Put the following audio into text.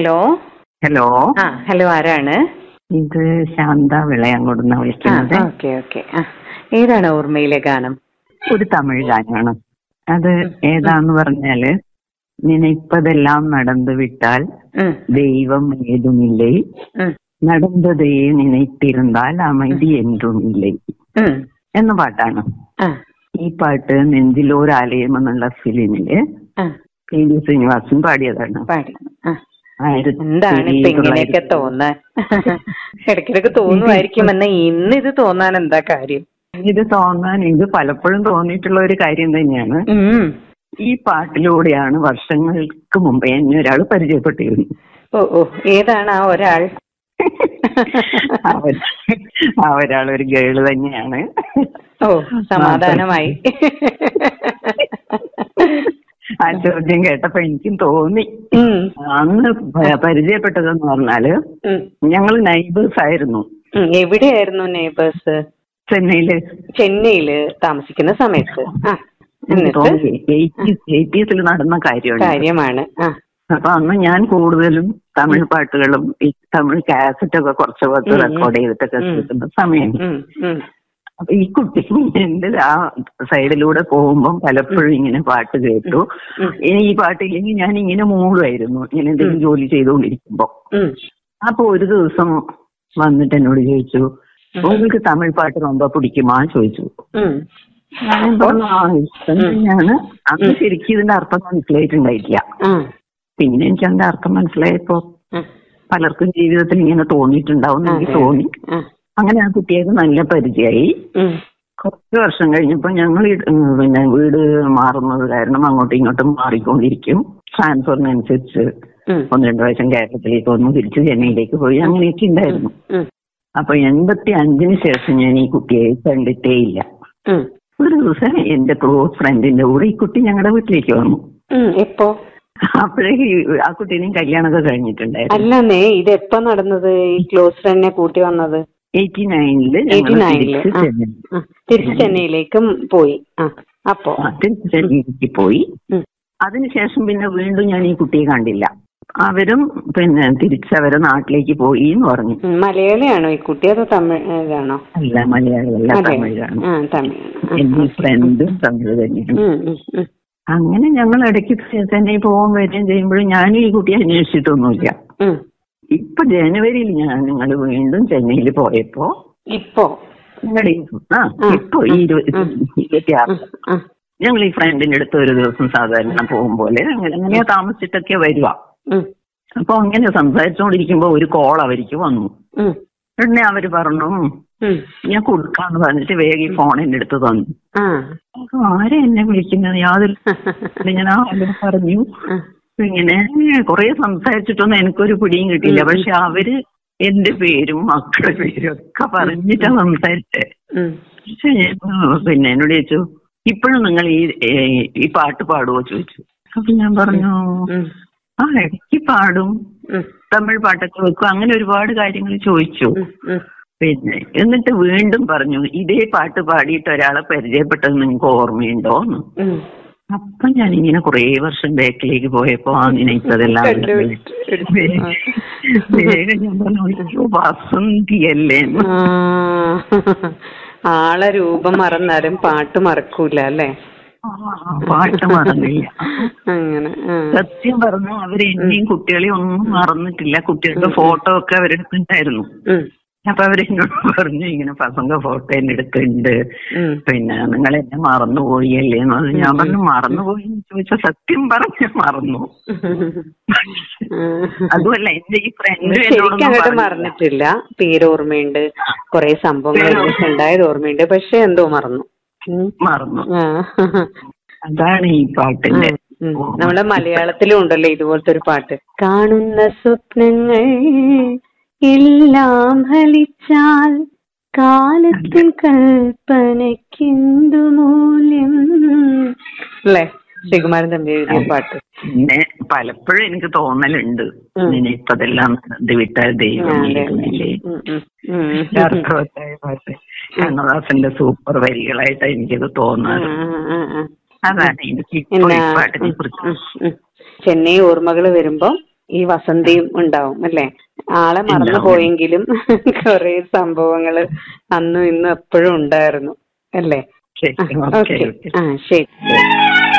Hello hello ആ hello ആരാണ് ഇത് ശാന്ത വിളയങ്കോടുന്ന ആ വിളിക്കുന്നത് ഓക്കെ ഓക്കെ ആ ഏതാണ് ഓർമ്മയിലെ ഗാനം ഒരു തമിഴ് ഗാനമാണ് അത് ഏതാന്ന് പറഞ്ഞാല് നിനപ്പതെല്ലാം നടന്നു വിട്ടാൽ ഉം, ദൈവം ഏതുമില്ലേ ഉം, നടന്നതേ നിனைத்திருந்தாൽ அமைதி என்றுമില്ലേ ഉം. എന്ന പാട്ടാണ് ആ, ഈ പാട്ട് നെഞ്ചിലോരാലയം എന്നുള്ള ഫിലിമില് ആ, പി ഡി ശ്രീനിവാസൻ പാടിയതാണ് പാടി ആ ആയിരത്തി എന്താണ് ഇപ്പൊ ഇങ്ങനെയൊക്കെ തൊള്ളായിരത്തി തോന്നാൻ ഇടയ്ക്കിടയ്ക്ക് തോന്നുമായിരിക്കും എന്നാ ഇന്ന് ഇത് തോന്നാൻ എന്താ കാര്യം ഇത് തോന്നാൻ ഇത് പലപ്പോഴും തോന്നിയിട്ടുള്ള ഒരു കാര്യം തന്നെയാണ് ഉം. ഈ പാട്ടിലൂടെയാണ് വർഷങ്ങൾക്ക് മുമ്പ് എന്നെ ഒരാൾ പരിചയപ്പെട്ടിരുന്നു ഓ ഓ ഏതാണ് ആ ഒരാൾ അവർ ആ ഒരാൾ ഒരു ഗേള് തന്നെയാണ് ഓ സമാധാനമായി ആ ചോദ്യം കേട്ടപ്പോ എനിക്കും തോന്നി ഉം, അന്ന് പ- പരിചയപ്പെട്ടതെന്ന് പറഞ്ഞാല് ഉം, ഞങ്ങൾ നൈബേഴ്സ് ആയിരുന്നു ഉം. എവിടെയായിരുന്നു നെയ്ബേഴ്സ് ചെന്നൈയില് ചെന്നൈയില് താമസിക്കുന്ന സമയത്ത് ആ എന്നിട്ട് എയ്റ്റീസിൽ നടന്ന കാര്യമാണ് കാര്യമാണ് ആ അപ്പൊ അന്ന് ഞാൻ കൂടുതലും തമിഴ് പാട്ടുകളും ഈ തമിഴ് കാസറ്റ് ഒക്കെ കുറച്ച് കുറച്ച് ഉം, ഉം. റെക്കോർഡ് ചെയ്തിട്ടൊക്കെ ഉം. കേൾക്കുന്ന സമയം ഉം, ഉം, അപ്പൊ ഈ കുട്ടി എന്റെ ആ സൈഡിലൂടെ പോകുമ്പോൾ പലപ്പോഴും ഇങ്ങനെ പാട്ട് കേട്ടു ഉം. ഇനി ഈ പാട്ടില്ലെങ്കിൽ ഞാൻ ഇങ്ങനെ മൂളുമായിരുന്നു ഇങ്ങനെ എന്തെങ്കിലും ജോലി ചെയ്തുകൊണ്ടിരിക്കുമ്പോ ഉം. അപ്പൊ ഒരു ദിവസം വന്നിട്ട് എന്നോട് ചോദിച്ചു உங்களுக்கு തമിഴ് പാട്ട് ரொம்ப പിടിക്കുമാ ചോദിച്ചു ഉം. ഞാൻ പറഞ്ഞു ആ ഇഷ്ടം തന്നെയാണ് അന്ന് ശരിക്കും ഇതിന്റെ അർത്ഥം മനസ്സിലായിട്ടുണ്ടായിട്ടില്ല ആ. പിന്നെ എനിക്ക് അതിന്റെ അർത്ഥം മനസ്സിലായപ്പോ ഉം. പലർക്കും ജീവിതത്തിൽ ഇങ്ങനെ തോന്നിയിട്ടുണ്ടാവും എന്ന് എനിക്ക് തോന്നി ആ. അങ്ങനെ ആ കുട്ടിയായിട്ട് നല്ല പരിചയമായി ഉം. കുറച്ച് വർഷം കഴിഞ്ഞപ്പോ ഞങ്ങൾ പിന്നെ വീട് മാറുന്നത് കാരണം അങ്ങോട്ടും ഇങ്ങോട്ടും മാറിക്കൊണ്ടിരിക്കും ട്രാൻസ്ഫറിനനുസരിച്ച് ഉം. ഒന്ന് രണ്ടു പ്രാവശ്യം കേരളത്തിലേക്ക് വന്നു തിരിച്ച് ചെന്നൈയിലേക്ക് പോയി അങ്ങനെയൊക്കെ ഉണ്ടായിരുന്നു ഉം. അപ്പൊ എൺപത്തി അഞ്ചിന് ശേഷം ഞാൻ ഈ കുട്ടിയെ കണ്ടിട്ടേ ഇല്ല ഉം. ഒരു ദിവസം എന്റെ ക്ലോസ് ഫ്രണ്ടിന്റെ കൂടെ ഈ കുട്ടി ഞങ്ങളുടെ വീട്ടിലേക്ക് വന്നു ഉം. എപ്പോ അപ്പോഴേ ആ കുട്ടീനെയും കല്യാണമൊക്കെ കഴിഞ്ഞിട്ടുണ്ടായിരുന്നു അല്ലെന്നേ ഇത് എപ്പോ നടന്നത് ഈ ക്ലോസ് ഫ്രണ്ടിനെ കൂട്ടി വന്നത് എയ്റ്റി നയനില് എയ്റ്റി നയനില് തിരിച്ച് ചെന്നൈ തിരിച്ച് ചെന്നൈയിലേക്കും പോയി ആ അപ്പോ ആ, തിരിച്ച് ചെന്നൈക്ക് പോയി ഉം. അതിനുശേഷം പിന്നെ വീണ്ടും ഞാൻ ഈ കുട്ടിയെ കണ്ടില്ല അവരും പിന്നെ തിരിച്ച് അവരെ നാട്ടിലേക്ക് പോയി എന്ന് പറഞ്ഞു ഉം. മലയാളിയാണോ ഈ കുട്ടി അതോ തമിഴാണോ അല്ല മലയാളിയല്ല അതെ തമിഴാണ് ആ തമിഴാണ് എന്റെ ഫ്രണ്ടും തമിഴ് തന്നെയാണ് ഉം, ഉം, ഉം. അങ്ങനെ ഞങ്ങൾ ഇടയ്ക്ക് ചെന്നൈ പോകാൻ വരികയും ചെയ്യുമ്പോഴും ഞാൻ ഈ കുട്ടിയെ അന്വേഷിച്ചിട്ടൊന്നുമില്ല ഉം. ഇപ്പൊ ജനുവരിയിൽ ഞാൻ നിങ്ങൾ വീണ്ടും ചെന്നൈയിൽ പോയപ്പോ ഇപ്പോ ഞങ്ങളുടെ ഈ ആ ഇപ്പൊ ഈ ഇരുപത്തി ഇരുപത്തിയാറ് ആ. ഞങ്ങൾ ഈ ഫ്രണ്ടിന്റെ അടുത്ത് ഒരു ദിവസം സാധാരണ പോകും പോലെ അങ്ങനെ അങ്ങനെ താമസിച്ചിട്ടൊക്കെ വരുക ഉം. അപ്പൊ അങ്ങനെ സംസാരിച്ചുകൊണ്ടിരിക്കുമ്പോ ഒരു കോൾ അവർക്ക് വന്നു ഉം. ഉടനെ അവര് പറഞ്ഞു ഉം. ഞാൻ കൊടുക്കാന്ന് പറഞ്ഞിട്ട് വേഗം ഈ ഫോൺ എന്റെ അടുത്ത് തന്നു ആ. അപ്പൊ ആരെ എന്നെ വിളിക്കുന്നത് യാതൊരു ഞാൻ ആ അവര് പറഞ്ഞു ആ. ഇങ്ങനെ കുറെ സംസാരിച്ചിട്ടൊന്നും എനിക്കൊരു പിടിയും കിട്ടിയില്ല പക്ഷെ അവര് എന്റെ പേരും മക്കളുടെ പേരും ഒക്കെ പറഞ്ഞിട്ടാ സംസാരിച്ചേ ഉം. പക്ഷേ ഞാൻ, പിന്നെ എന്നോട് ചോദിച്ചു ഇപ്പോഴും നിങ്ങൾ ഈ ഏ, ഈ പാട്ട് പാടുവോ ചോദിച്ചു അപ്പൊ ഞാൻ പറഞ്ഞു ഉം. ആ ഇടയ്ക്ക് പാടും ഉം. തമിഴ് പാട്ടൊക്കെ വെക്കും അങ്ങനെ ഒരുപാട് കാര്യങ്ങൾ ചോദിച്ചു ഉം. ഉം. പിന്നെ എന്നിട്ട് വീണ്ടും പറഞ്ഞു ഇതേ പാട്ട് പാടിയിട്ട് ഒരാളെ പരിചയപ്പെട്ടത് നിങ്ങൾക്ക് ഓർമ്മയുണ്ടോ എന്ന് ഉം. അപ്പൊ ഞാൻ ഇങ്ങനെ കുറെ വർഷം ബാക്കിലേക്ക് പോയപ്പോ ആ നിനക്കതെല്ലാം കണ്ടുപിടിച്ചു. വേഗം ഞാൻ പറഞ്ഞു "അയ്യോ, വസന്തിയല്ലേ എന്ന്." ആ. ആളെ രൂപം മറന്നാലും പാട്ട് മറക്കൂല അല്ലേ ആ, പാട്ട് മറന്നില്ല അങ്ങനെ ആ. സത്യം പറഞ്ഞു അവര് എന്നെയും കുട്ടികളെയും ഒന്നും മറന്നിട്ടില്ല കുട്ടികളുടെ ഫോട്ടോ ഒക്കെ അവരെടുത്തിട്ടുണ്ടായിരുന്നു ഉം. അപ്പൊ അവരെന്നോട് പറഞ്ഞു ഇങ്ങനെ പസങ്ക ഫോട്ടോ എന്നെ എടുക്കുന്നുണ്ട് ഉം. പിന്നെ നിങ്ങൾ എന്നെ മറന്നുപോയി അല്ലേ എന്ന് പറഞ്ഞു. ഞാൻ പറഞ്ഞു മറന്നുപോയി എന്ന് ചോദിച്ചാൽ സത്യം പറഞ്ഞ മറന്നു അതുമല്ല എന്റെ ഈ ഫ്രണ്ട് ശരിക്കും അങ്ങോട്ട് മറന്നിട്ടില്ല പേര് ഓർമ്മയുണ്ട് കുറെ സംഭവങ്ങൾ ഒരുമിച്ച് ഉണ്ടായത് ഓർമ്മയുണ്ട് പക്ഷെ എന്തോ മറന്നു ഉം. മറന്നു ആ. അതാണ് ഈ പാട്ടിന്റെ ഉം. നമ്മുടെ മലയാളത്തിലും ഉണ്ടല്ലോ ഇതുപോലത്തെ ഒരു പാട്ട് കാണുന്ന സ്വപ്നങ്ങൾ എല്ലാം ഫലിച്ചാൽ കാലത്തിൻ കൽപ്പനയ്ക്കെന്തു മൂല്യം അല്ലേ ശ്രീകുമാരൻ തമ്പി എഴുതിയ പാട്ട് പിന്നെ പലപ്പോഴും എനിക്ക് തോന്നലുണ്ട് ഉം. ഇങ്ങനെ ഇപ്പതെല്ലാം ഇത് വിട്ടാൽ ദൈവം ആ, അതെ. ഏതുമില്ലേ ഉം, ഉം, ഉം. അർത്ഥവത്തായ പാട്ട് കണ്ണദാസന്റെ സൂപ്പർ വരികളായിട്ട് എനിക്കത് ആ, തോന്നാറ് ആ, ആ, ആ. അതാണ് എനിക്ക് ഇപ്പോൾ ഈ എന്നാ പാട്ടിനെ ഉം, കുറിച്ച് ഉം, ഉം. ചെന്നൈ ഓർമ്മകൾ വരുമ്പോ ഈ വസന്തിയും ഉണ്ടാവും അല്ലേ ആളെ മറന്നു ഉണ്ടാവും. പോയെങ്കിലും കുറെ സംഭവങ്ങള് അന്നും ഇന്നും എപ്പോഴും ഉണ്ടായിരുന്നു അല്ലേ ശരി ആ, ഓക്കെ ഓക്കെ ആ ശരി